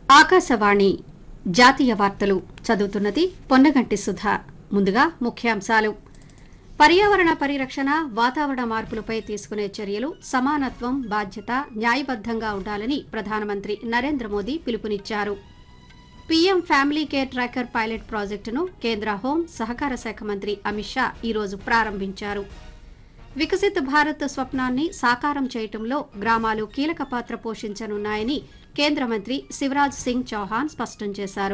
ఆకాశవాణి జాతీయ వార్తలు చదువుతున్నది పొన్నగంటి సుధ ముందుగా ముఖ్యాంశాలు పర్యావరణ పరిరక్షణ వాతావరణ మార్పులపై తీసుకునే చర్యలు సమానత్వం బాధ్యత న్యాయబద్దంగా ఉండాలని ప్రధానమంత్రి నరేంద్ర మోదీ పిలుపునిచ్చారు PM family care tracker pilot ప్రాజెక్టును కేంద్ర హోం సహకార శాఖ మంత్రి అమిత్ షా ఈరోజు ప్రారంభించారు వికసిత్ భారత్ స్వప్నాన్ని సాకారం చేయటంలో గ్రామాలు కీలక పాత్ర పోషించనున్నాయని కేంద్ర మంత్రి శివరాజ్ సింగ్ చౌహాన్ స్పష్టం చేశారు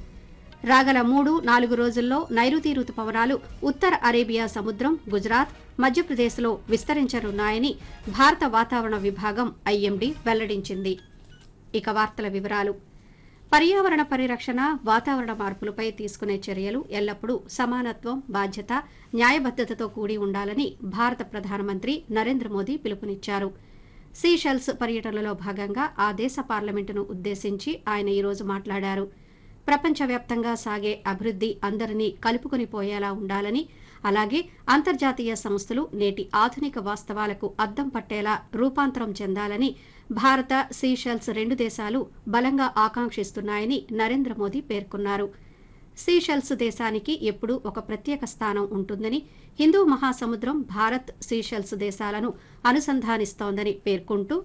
రాగల మూడు నాలుగు రోజుల్లో నైరుతి రుతుపవనాలు ఉత్తర అరేబియా సముద్రం గుజరాత్ మధ్యప్రదేశ్లో విస్తరించనున్నాయని భారత వాతావరణ విభాగం ఐఎండీ వెల్లడించింది ఇక వార్తల వివరాలు పర్యావరణ పరిరక్షణ వాతావరణ మార్పులపై తీసుకునే చర్యలు ఎల్లప్పుడూ సమానత్వం బాధ్యత న్యాయబద్దతతో కూడి ఉండాలని భారత ప్రధానమంత్రి నరేంద్ర మోదీ పిలుపునిచ్చారు సీషెల్స్ పర్యటనలో భాగంగా ఆ దేశ పార్లమెంటును ఉద్దేశించి ఆయన ఈరోజు మాట్లాడారు ప్రపంచవ్యాప్తంగా సాగే అభివృద్ది అందరినీ కలుపుకొని పోయేలా ఉండాలని అలాగే అంతర్జాతీయ సంస్థలు నేటి ఆధునిక వాస్తవాలకు అద్దం పట్టేలా రూపాంతరం చెందాలని భారత సీషెల్స్ రెండు దేశాలు బలంగా ఆకాంక్షిస్తున్నాయని నరేంద్ర మోదీ పేర్కొన్నారు సీషెల్స్ దేశానికి ఎప్పుడూ ఒక ప్రత్యేక స్థానం ఉంటుందని హిందూ మహాసముద్రం భారత్ సీషెల్స్ దేశాలను అనుసంధానిస్తోందని పేర్కొంటూ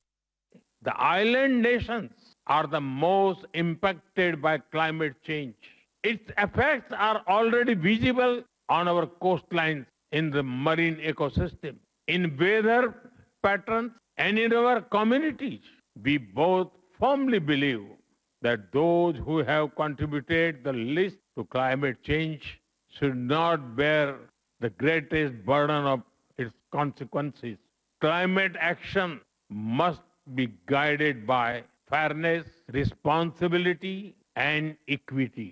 The island nations are the most impacted by climate change. Its effects are already visible on our coastlines, in the marine ecosystem, in weather patterns, and in our communities. We both firmly believe that those who have contributed the least to climate change should not bear the greatest burden of its consequences. Climate action must be guided by fairness, responsibility, and equity.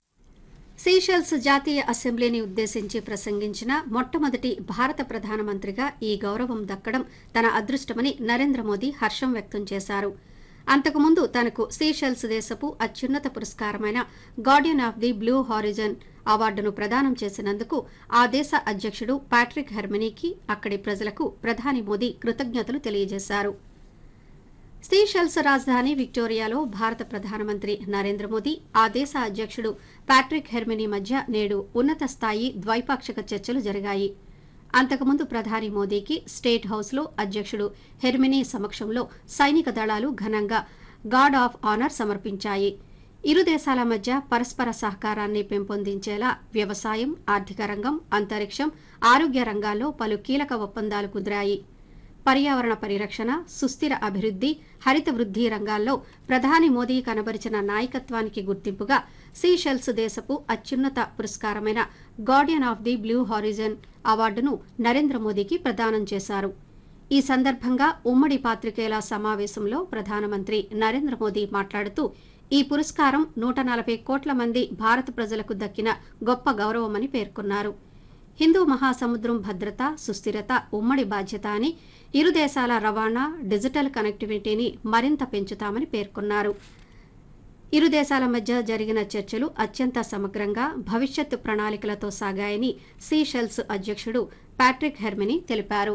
Seychelles జాతీయ అసెంబ్లీని ఉద్దేశించి ప్రసంగించిన మొట్టమొదటి భారత ప్రధానమంత్రిగా ఈ గౌరవం దక్కడం తన అదృష్టమని నరేంద్ర మోదీ హర్షం వ్యక్తం చేశారు అంతకుముందు తనకు సీషెల్స్ దేశపు అత్యున్నత పురస్కారమైన guardian of the blue horizon అవార్డును ప్రదానం చేసినందుకు ఆ దేశ అధ్యక్షుడు పాట్రిక్ హెర్మినీకి అక్కడి ప్రజలకు ప్రధాని మోదీ కృతజ్ఞతలు తెలియజేశారు సీషెల్స్ రాజధాని విక్టోరియాలో భారత ప్రధానమంత్రి నరేంద్ర మోదీ ఆ దేశ అధ్యక్షుడు పాట్రిక్ హెర్మినీ మధ్య నేడు ఉన్నత స్థాయి ద్వైపాక్షిక చర్చలు జరిగాయి అంతకుముందు ప్రధాని మోదీకి స్టేట్ హౌస్లో అధ్యక్షుడు హెర్మినీ సమక్షంలో సైనిక దళాలు ఘనంగా గార్డ్ ఆఫ్ ఆనర్ సమర్పించాయి ఇరు దేశాల మధ్య పరస్పర సహకారాన్ని పెంపొందించేలా వ్యవసాయం ఆర్థిక రంగం అంతరిక్షం ఆరోగ్య రంగాల్లో పలు కీలక ఒప్పందాలు కుదిరాయి పర్యావరణ పరిరక్షణ సుస్థిర అభివృద్ది హరిత వృద్ధి రంగాల్లో ప్రధాని మోదీ కనబరిచిన నాయకత్వానికి గుర్తింపుగా సీషెల్స్ దేశపు అత్యున్నత పురస్కారమైన guardian of the blue horizon అవార్డును నరేంద్ర మోదీకి ప్రదానం చేశారు ఈ సందర్భంగా ఉమ్మడి పాత్రికేయుల సమావేశంలో ప్రధానమంత్రి నరేంద్ర మోదీ మాట్లాడుతూ ఈ పురస్కారం నూట నలభై కోట్ల మంది భారత ప్రజలకు దక్కిన గొప్ప గౌరవమని పేర్కొన్నారు హిందూ మహాసముద్రం భద్రత సుస్థిరత ఉమ్మడి బాధ్యత అని ఇరు దేశాల రవాణా డిజిటల్ కనెక్టివిటీని మరింత పెంచుతామని పేర్కొన్నారు ఇరు దేశాల మధ్య జరిగిన చర్చలు అత్యంత సమగ్రంగా భవిష్యత్ ప్రణాళికలతో సాగాయని సీషెల్స్ అధ్యక్షుడు పాట్రిక్ హెర్మినీ తెలిపారు